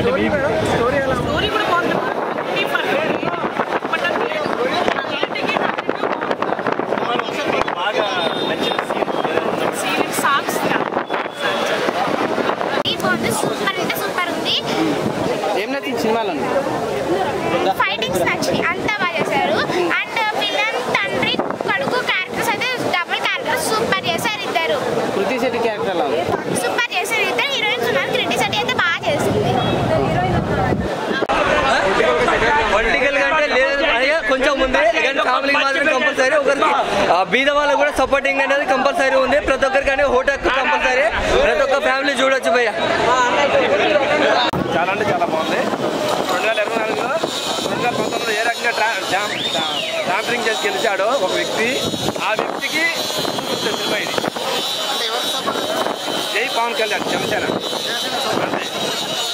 Story madam story ఎలా ఉంది? Story కూడా బాగుంది ఈ పర్లేదు. చెప్పడం లేదు. హండ్రెడ్కి హండ్రెడ్ బాగా నచ్చిన సీన్ సీరియల్ సాంగ్స్ ఈ బాగుంది సూపర్ అంటే సూపర్ ఉంది ఏం నచ్చింది సినిమాలో ఫైటింగ్స్ నచ్చింది అంతా బాగా చేశారు అండ్ విలన్ తండ్రి కొడుకు క్యారెక్టర్స్ అయితే డబుల్ క్యారెక్టర్స్ సూపర్ చేశారు ఇద్దరు కృతి శెట్టి క్యారెక్టర్ ఎలా ఉంది సూపర్ చేశారు ఇద్దరు హీరోయిన్స్ ఉన్నారు క్రిటి సెట్టి అయితే బాగా చేసింది పొలిటికల్ గా అంటే లేదు అయ్యా కొంచెం ఉంది కానీ ఫ్యామిలీకి మాత్రం కంపల్సరీ ఒకరికి ఆ, బీద వాళ్ళకి కూడా సపోర్టింగ్ అనేది కంపల్సరీ ఉంది ప్రతి ఒక్కరికి అనేది ఓటు హక్కు కంపల్సరీ ప్రతి ఒక్క ఫ్యామిలీ చూడొచ్చు భయ్య చాలా అంటే చాలా బాగుంది రెండు వేల ఇరవై నాలుగులో రెండు వేల పంతొమ్మిదిలో ఏ రకంగా ట్రా జామ్ ట్రాంపరింగ్ చేసి గెలిచాడో ఒక వ్యక్తి ఆ వ్యక్తికి చూపిస్తే సినిమా ఇది జై పవన్ కళ్యాణ్ జనసేన అంతే